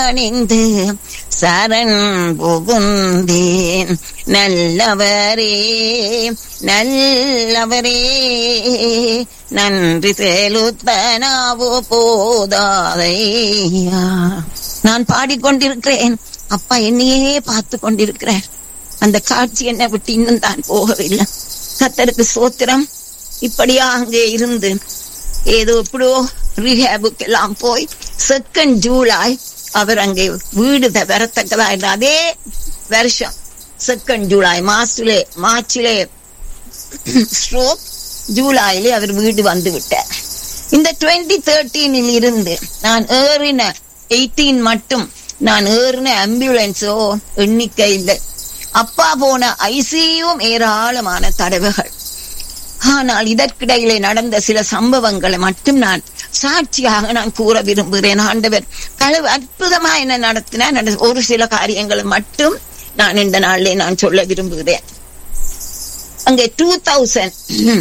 பணிந்து சரண் புகுந்தேன் நல்லவரே நல்லவரே நன்றி செலுத்தனாவோ போதாதையா நான் பாடிக்கொண்டிருக்கிறேன் அப்பா என்னையே பார்த்து கொண்டிருக்கிறார் அந்த காட்சி என்னை விட்டு இன்னும் தான் போகவில்லை கத்தருக்கு சோத்திரம் இப்படியா அங்கே இருந்து ஏதோ எப்படியோ ரீஹேபுக்கு எல்லாம் போய் செகண்ட் ஜூலை அவர் அங்கே வீடு த- வரத்தக்கதா இருந்த அதே வருஷம் செகண்ட் ஜூலை மார்ச்லே மார்ச்சிலே ஸ்ட்ரோக் ஜூலையிலே அவர் வீடு வந்து விட்டார் இந்த டுவெண்ட்டி தேர்ட்டீனில் இருந்து நான் ஏறின எயிட்டீன் மட்டும் நான் ஏறின ஆம்புலன்ஸோ எண்ணிக்கை இல்லை அப்பா போன ஐசியும் ஏராளமான தடவைகள் ஆனால் இதற்கிடையிலே நடந்த சில சம்பவங்களை மட்டும் நான் சாட்சியாக நான் கூற விரும்புகிறேன் ஆண்டவர் பல அற்புதமா என்ன நடத்தின நட- ஒரு சில காரியங்களை மட்டும் நான் இந்த நாளிலே நான் சொல்ல விரும்புகிறேன் அங்கே two thousand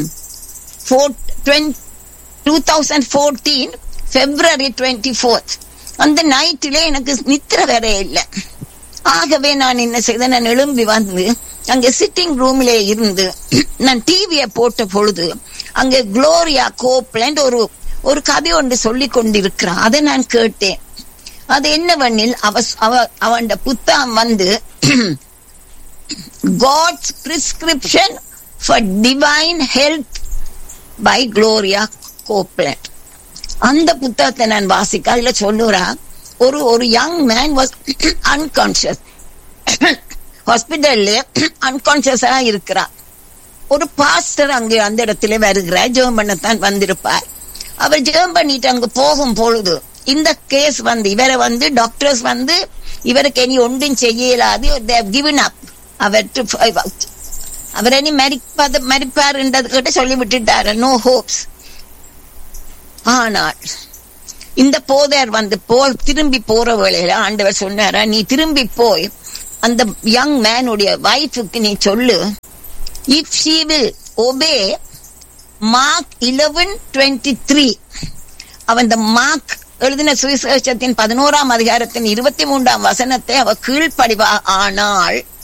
two thousand fourteen February twenty fourth அந்த நைட்டிலே எனக்கு நித்திர வேற இல்லை ஆகவே நான் என்ன செய்தேன் நான் எழும்பி வந்து அங்கே சிட்டிங் ரூமிலே இருந்து நான் டிவியை போட்ட பொழுது அங்கே குளோரியா கோப்லண்ட் ஒரு ஒரு கதை ஒன்று சொல்லி கொண்டிருக்கிறான் அதை நான் கேட்டேன் அது என்னவெனில் அவ அவ அவன் புத்தகம் வந்து God's prescription for divine health by Gloria Copeland அந்த புத்தகத்தை நான் வாசிக்க அதுல சொல்லுறா ஒரு ஒரு யங் மேன் வாஸ் அன்கான்சியஸ் ஹாஸ்பிட்டல்ல அன்கான்சியஸா இருக்கிறார் ஒரு பாஸ்டர் அங்கே அந்த இடத்துல வருகிறார் ஜெபம் பண்ணத்தான் வந்திருப்பார் அவர் ஜெபம் பண்ணிட்டு அங்க போகும் பொழுது இந்த கேஸ் வந்து இவரை வந்து டாக்டர்ஸ் வந்து இவருக்கு இனி ஒன்றும் செய்ய இயலாது கிவன் அப் அவர் to- அவர் இனி மரிப்பது மரிப்பாருன்றது கிட்ட சொல்லி விட்டுட்டாரு நோ ஹோப்ஸ் ஆனால் இந்த போதையர் வந்து போ திரும்பி போற வேளையில ஆண்டவர் சொன்னாரா நீ திரும்பி போய் அந்த யங் மேனுடைய வைஃபுக்கு நீ சொல்லு if she will obey mark eleven twenty three அவன் இந்த மார்க் எழுதின சுவிசேஷத்தின் பதினோராம் அதிகாரத்தின் இருபத்தி மூன்றாம் வசனத்தை அவ கீழ்ப்படிவா ஆனால்